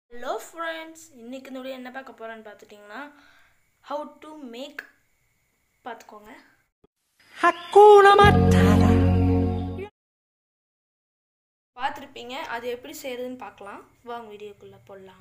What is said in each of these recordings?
Hello friends இன்றைக்கி இந்த video என்ன பார்க்க போகிறேன்னு பார்த்துட்டிங்கன்னா ஹவு டு மேக் பார்த்துக்கோங்க Hakuna Matata. பார்த்துருப்பீங்க அது எப்படி செய்கிறதுன்னு பார்க்கலாம் வாங்க வீடியோக்குள்ளே போடலாம்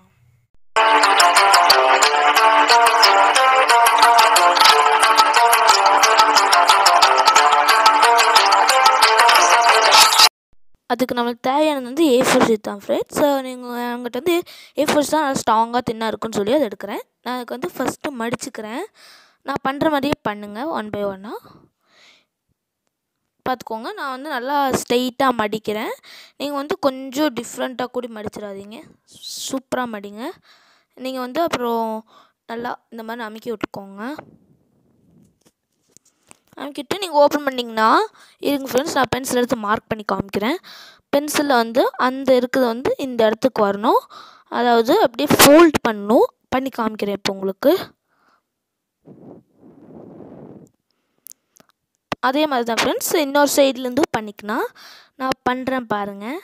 அதுக்கு நம்மளுக்கு தேவையானது வந்து ஏ ஃபோர் ஷீட் தான் ஃப்ரெண்ட்ஸ் ஸோ நீங்கள் என்கிட்ட வந்து ஏ ஃபோர் தான் நல்லா ஸ்ட்ராங்காக தின்னாக இருக்குன்னு சொல்லி அதை எடுக்கிறேன் நான் அதுக்கு வந்து ஃபஸ்ட்டு மடிச்சுக்கிறேன் நான் பண்ணுற மாதிரியே பண்ணுங்கள் ஒன் பை ஒன்னாக பார்த்துக்கோங்க நான் வந்து நல்லா ஸ்ட்ரெயிட்டாக மடிக்கிறேன் நீங்கள் வந்து கொஞ்சம் டிஃப்ரெண்ட்டாக கூட மடிச்சிடாதீங்க சூப்பராக மடிங்க நீங்கள் வந்து அப்புறம் நல்லா இந்த மாதிரி அமுக்கி விட்டுக்கோங்க அமுக்கிட்டு நீங்கள் ஓப்பன் பண்ணிங்கன்னா இருங்க ஃப்ரெண்ட்ஸ் நான் பென்சில் எடுத்து மார்க் பண்ணி காமிக்கிறேன் பென்சிலில் வந்து அந்த இருக்கிறது வந்து இந்த இடத்துக்கு வரணும் அதாவது அப்படியே ஃபோல்ட் பண்ணணும் பண்ணி காமிக்கிறேன் இப்போ உங்களுக்கு அதே மாதிரி தான் ஃப்ரெண்ட்ஸ் இன்னொரு சைட்லேருந்து பண்ணிக்கலாம் நான் பண்ணுறேன் பாருங்கள்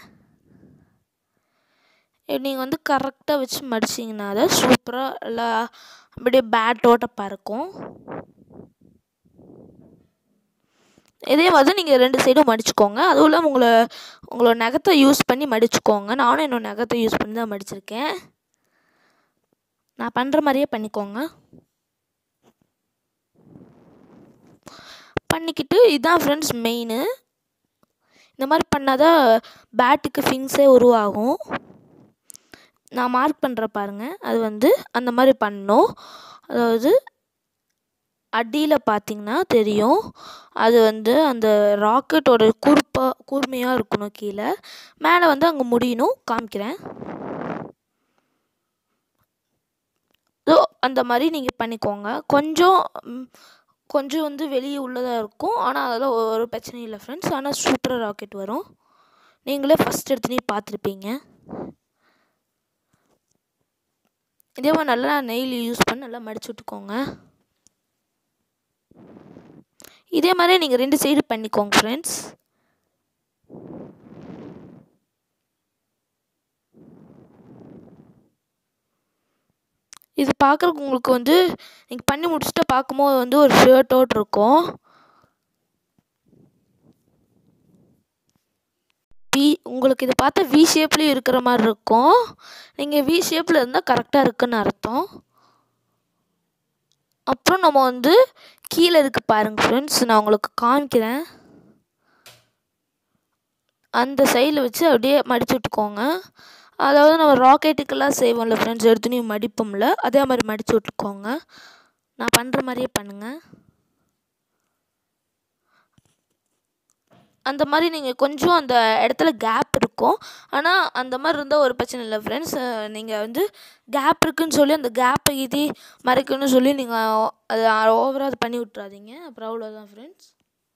நீங்கள் வந்து கரெக்டாக வச்சு மடிச்சிங்கன்னா தான் சூப்பராக நல்லா அப்படியே பேட்டோட்ட பறக்கும் இதே மாதிரி நீங்கள் ரெண்டு சைடும் மடிச்சுக்கோங்க அதுவும் இல்லாமல் உங்களை உங்களோட நகத்தை யூஸ் பண்ணி மடிச்சுக்கோங்க நானும் என்னோட நகத்தை யூஸ் பண்ணி தான் மடிச்சிருக்கேன் நான் பண்ணுற மாதிரியே பண்ணிக்கோங்க பண்ணிக்கிட்டு இதுதான் ஃப்ரெண்ட்ஸ் மெயினு இந்த மாதிரி பண்ணால் தான் பேட்டுக்கு ஃபிங்ஸே உருவாகும் நான் மார்க் பண்ணுற பாருங்கள் அது வந்து அந்த மாதிரி பண்ணணும் அதாவது அடியில் பார்த்தீங்கன்னா தெரியும் அது வந்து அந்த ராக்கெட்டோட குறுப்பாக கூர்மையாக இருக்கணும் கீழே மேலே வந்து அங்கே முடியணும் காமிக்கிறேன் ஸோ அந்த மாதிரி நீங்கள் பண்ணிக்கோங்க கொஞ்சம் கொஞ்சம் வந்து வெளியே உள்ளதாக இருக்கும் ஆனால் அதெல்லாம் ஒரு பிரச்சனையும் இல்லை ஃப்ரெண்ட்ஸ் ஆனால் சூப்பராக ராக்கெட் வரும் நீங்களே ஃபஸ்ட் எடுத்துனே பார்த்துருப்பீங்க இதே மாதிரி நல்லா நெயில் யூஸ் பண்ணி நல்லா மடிச்சு விட்டுக்கோங்க இதே மாதிரி நீங்கள் ரெண்டு சைடு பண்ணிக்கோங்க ஃப்ரெண்ட்ஸ் இது பார்க்குறக்கு உங்களுக்கு வந்து நீங்கள் பண்ணி முடிச்சுட்டு பார்க்கும்போது வந்து ஒரு ஷர்ட்டோட் இருக்கும் வி உங்களுக்கு இதை பார்த்தா வி ஷேப்லேயும் இருக்கிற மாதிரி இருக்கும் நீங்கள் வி ஷேப்பில் இருந்தால் கரெக்டாக இருக்குன்னு அர்த்தம் அப்புறம் நம்ம வந்து கீழே இருக்கு பாருங்கள் ஃப்ரெண்ட்ஸ் நான் உங்களுக்கு காமிக்கிறேன் அந்த சைடில் வச்சு அப்படியே மடிச்சு விட்டுக்கோங்க அதாவது நம்ம ராக்கெட்டுக்கெல்லாம் செய்வோம்ல ஃப்ரெண்ட்ஸ் எடுத்துனையும் மடிப்போம்ல அதே மாதிரி மடித்து விட்டுக்கோங்க நான் பண்ணுற மாதிரியே பண்ணுங்கள் அந்த மாதிரி நீங்கள் கொஞ்சம் அந்த இடத்துல கேப் இருக்கும் ஆனால் அந்த மாதிரி இருந்தால் ஒரு பிரச்சனை இல்லை ஃப்ரெண்ட்ஸ் நீங்கள் வந்து கேப் இருக்குன்னு சொல்லி அந்த கேப்பை இது மறைக்கணும்னு சொல்லி நீங்கள் அது ஓவராக அது பண்ணி விட்றாதீங்க அப்புறம் அவ்வளோதான் ஃப்ரெண்ட்ஸ்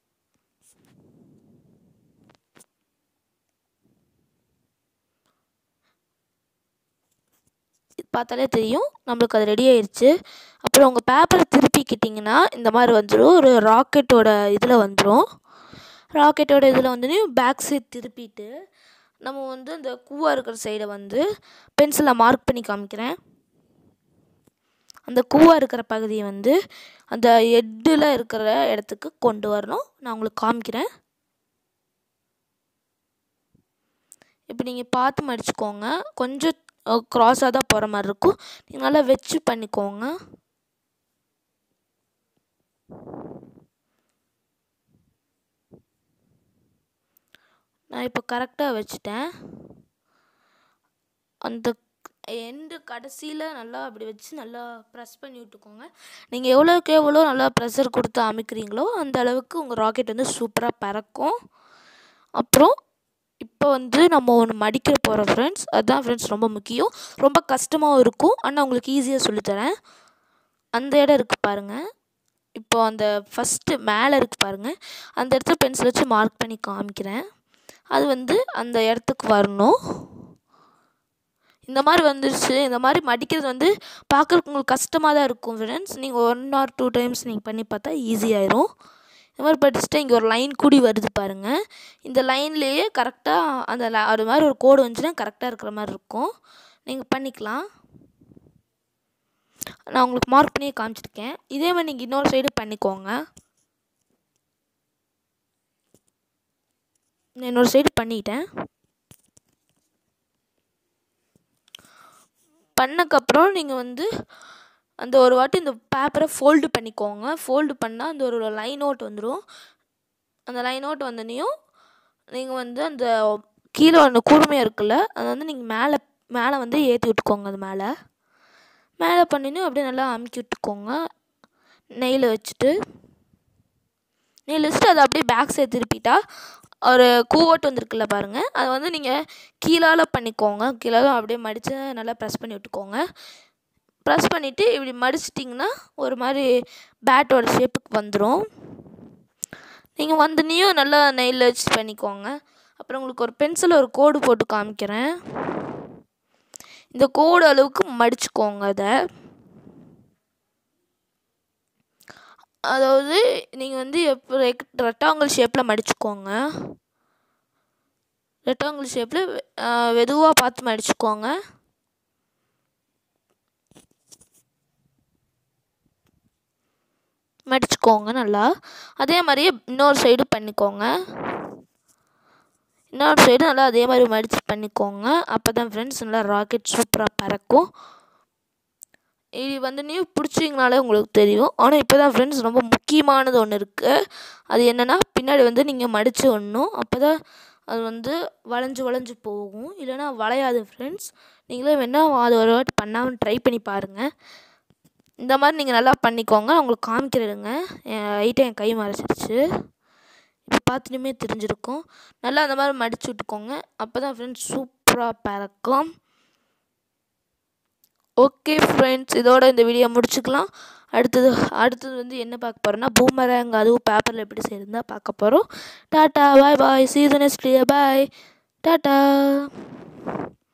பார்த்தாலே தெரியும் நம்மளுக்கு அது ரெடி ஆயிடுச்சு அப்புறம் உங்கள் பேப்பரை திருப்பிக்கிட்டிங்கன்னா இந்த மாதிரி வந்துடும் ஒரு ராக்கெட்டோட இதில் வந்துடும் ராக்கெட்டோட இதில் வந்து பேக் சைட் திருப்பிட்டு நம்ம வந்து அந்த கூவாக இருக்கிற சைடை வந்து பென்சிலில் மார்க் பண்ணி காமிக்கிறேன் அந்த கூவாக இருக்கிற பகுதியை வந்து அந்த எட்டில் இருக்கிற இடத்துக்கு கொண்டு வரணும் நான் உங்களுக்கு காமிக்கிறேன் இப்போ நீங்கள் பார்த்து மடிச்சுக்கோங்க கொஞ்சம் க்ராஸாக தான் போகிற மாதிரி இருக்கும் நீங்கள் நல்லா வச்சு பண்ணிக்கோங்க நான் இப்போ கரெக்டாக வச்சுட்டேன் அந்த எண்டு கடைசியில் நல்லா அப்படி வச்சு நல்லா ப்ரெஸ் பண்ணி விட்டுக்கோங்க நீங்கள் எவ்வளோக்கு எவ்வளோ நல்லா ப்ரெஷர் கொடுத்து அமைக்கிறீங்களோ அந்த அளவுக்கு உங்கள் ராக்கெட் வந்து சூப்பராக பறக்கும் அப்புறம் இப்போ வந்து நம்ம ஒன்று மடிக்க போகிறோம் ஃப்ரெண்ட்ஸ் அதுதான் ஃப்ரெண்ட்ஸ் ரொம்ப முக்கியம் ரொம்ப கஷ்டமாகவும் இருக்கும் ஆனால் உங்களுக்கு ஈஸியாக சொல்லித்தரேன் அந்த இடம் இருக்குது பாருங்கள் இப்போ அந்த ஃபஸ்ட்டு மேலே இருக்குது பாருங்கள் அந்த இடத்துல பென்சில் வச்சு மார்க் பண்ணி காமிக்கிறேன் அது வந்து அந்த இடத்துக்கு வரணும் இந்த மாதிரி வந்துருச்சு இந்த மாதிரி மடிக்கிறது வந்து பார்க்குறதுக்கு உங்களுக்கு கஷ்டமாக தான் இருக்கும் ஃப்ரெண்ட்ஸ் நீங்கள் ஒன் ஆர் டூ டைம்ஸ் நீங்கள் பண்ணி பார்த்தா ஈஸியாயிரும் இந்த மாதிரி படிச்சுட்டு இங்கே ஒரு லைன் கூடி வருது பாருங்கள் இந்த லைன்லேயே கரெக்டாக அந்த ல- அது மாதிரி ஒரு கோடு வந்துச்சுன்னா கரெக்டாக இருக்கிற மாதிரி இருக்கும் நீங்கள் பண்ணிக்கலாம் நான் உங்களுக்கு மார்க் பண்ணியே காமிச்சிருக்கேன் இதே மாதிரி நீங்கள் இன்னொரு சைடு பண்ணிக்கோங்க நான் இன்னொரு சைடு பண்ணிட்டேன் பண்ணக்கப்புறம் நீங்கள் வந்து அந்த ஒரு வாட்டி இந்த பேப்பரை ஃபோல்டு பண்ணிக்கோங்க ஃபோல்டு பண்ணால் அந்த ஒரு லைன் அவுட் வந்துடும் அந்த லைன் அவுட் வந்தோடனையும் நீங்கள் வந்து அந்த கீழே அந்த கூர்மையாக இருக்குல்ல அதை வந்து நீங்கள் மேலே மேலே வந்து ஏற்றி விட்டுக்கோங்க அது மேலே மேலே பண்ணினு அப்படியே நல்லா அமுக்கி விட்டுக்கோங்க நெய்யில் வச்சுட்டு நெய்யில் வச்சுட்டு அதை அப்படியே பேக் சைடு திருப்பிட்டா ஒரு கூவட்டு வந்திருக்குல்ல பாருங்கள் அதை வந்து நீங்கள் கீழால பண்ணிக்கோங்க கீழால அப்படியே மடித்து நல்லா ப்ரெஸ் பண்ணி விட்டுக்கோங்க ப்ரெஸ் பண்ணிவிட்டு இப்படி மடிச்சிட்டிங்கன்னா ஒரு மாதிரி பேட்டோட ஷேப்புக்கு வந்துடும் நீங்கள் வந்தனையும் நல்லா நெய்யில் வச்சு பண்ணிக்கோங்க அப்புறம் உங்களுக்கு ஒரு பென்சில் ஒரு கோடு போட்டு காமிக்கிறேன் இந்த கோடு அளவுக்கு மடிச்சுக்கோங்க அதை அதாவது நீங்கள் வந்து எப்போ ரெக்டாங்கிள் ஷேப்பில் மடிச்சுக்கோங்க ரெக்டாங்கிள் ஷேப்பில் வெதுவாக பார்த்து மடிச்சுக்கோங்க மடிச்சுக்கோங்க நல்லா அதே மாதிரியே இன்னொரு சைடு பண்ணிக்கோங்க இன்னொரு சைடு நல்லா அதே மாதிரி மடித்து பண்ணிக்கோங்க அப்போ தான் ஃப்ரெண்ட்ஸ் நல்லா ராக்கெட் சூப்பராக பறக்கும் இது வந்து நீ பிடிச்சிங்கனாலே உங்களுக்கு தெரியும் ஆனால் இப்போ தான் ஃப்ரெண்ட்ஸ் ரொம்ப முக்கியமானது ஒன்று இருக்குது அது என்னென்னா பின்னாடி வந்து நீங்கள் மடித்து விடணும் அப்போ தான் அது வந்து வளைஞ்சு வளைஞ்சு போகும் இல்லைனா வளையாது ஃப்ரெண்ட்ஸ் நீங்களே வேணால் அது ஒரு வாட்டி பண்ணாமல் ட்ரை பண்ணி பாருங்கள் இந்த மாதிரி நீங்கள் நல்லா பண்ணிக்கோங்க உங்களுக்கு காமிக்கிறேங்க என் ஐட்டம் என் கை மறைச்சிருச்சு இப்போ பார்த்துட்டுமே தெரிஞ்சிருக்கும் நல்லா அந்த மாதிரி மடிச்சு விட்டுக்கோங்க அப்போ தான் ஃப்ரெண்ட்ஸ் சூப்பராக பறக்கும் ஓகே ஃப்ரெண்ட்ஸ் இதோட இந்த வீடியோ முடிச்சுக்கலாம் அடுத்தது அடுத்தது வந்து என்ன பார்க்க போகிறோன்னா பூமரங் அதுவும் பேப்பரில் எப்படி செய்யுதுன்னு தான் பார்க்க போகிறோம் tata bye bye season bye tata